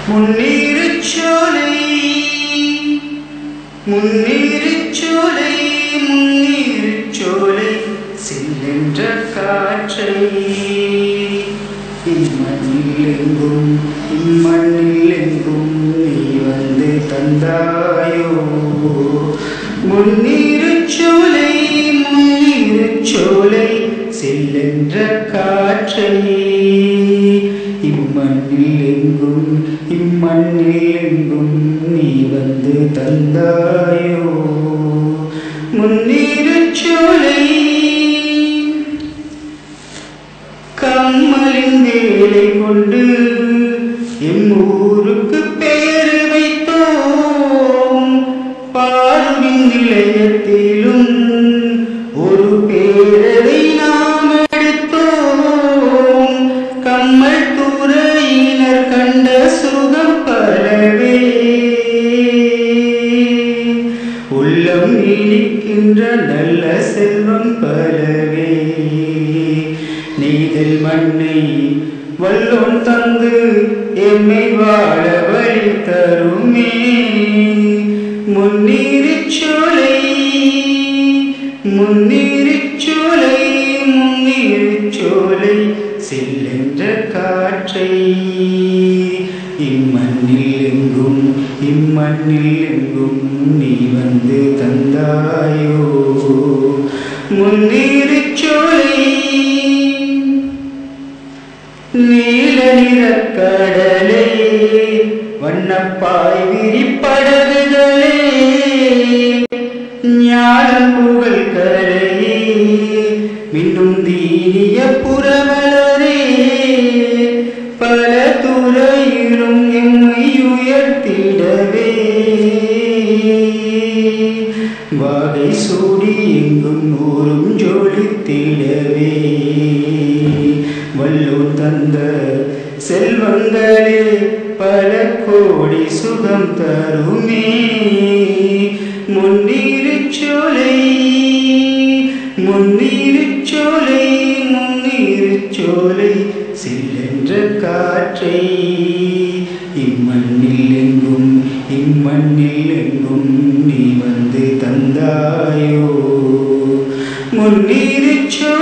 முன்னீருச்சோலை முன்னீருச்சோலை முன்னீருச்சோலை செல்லென்ற காற்றை இம்மண்ணில் எங்கும் இம்மண்ணில் எங்கும் நீ வந்து தந்தாயோ முன்னீருச்சோலை முன்னீருச்சோலை செல்லென்ற காற்றை இம்மண்ணில் எங்கும் இம்மண்ணில் எங்கும் நீ வந்து தந்தாயோ முன்னீருச்சோலை கம்மலின் வேலை கொண்டு எம் ஊருக்கு பெயர் வைத்தோம் பாருவின் நிலையத்திலும் ஒரு பேரரை நாம் எடுத்தோம் கம்மல் துறையினர் கண்ட சுகம் பலவே உள்ளம் நீடிக்கின்ற நல்ல செல்வம் பலவே நீதல் மண்ணை வல்லோன் தந்து எம்மை வாழ வழி தருமே முன்னீரிச்சோலை முன்னீரிச்சோலை முன்னீரிச்சோலை செல்லென்ற காற்றை இம்மண்ணில் எங்கும் இம்மண்ணில் எங்கும் நீ வந்து தந்தாயோ முன்னீரிச்சோலை நீல நிறக்கடலே வண்ணப்பாய் விரிப்படகுகளே ஞான புகழ் கரையே மின்னும் தீனிய புறவலரே பல துறையிலும் எம்மை உயர்த்திடவே வாகை சூடி எங்கும் ஊரும் ஜோலித்திடவே வல்லூர் தந்த செல்வங்களே பல கோடி சுகம் தருமே முன்னீருச்சோலை முன்னீருச்சோலை முன்னீருச்சோலை சில்லென்ற காற்றை இம்மண்ணில் எங்கும் இம்மண்ணில் எங்கும் நீ வந்து தந்தாயோ முன்னீருச்சோலை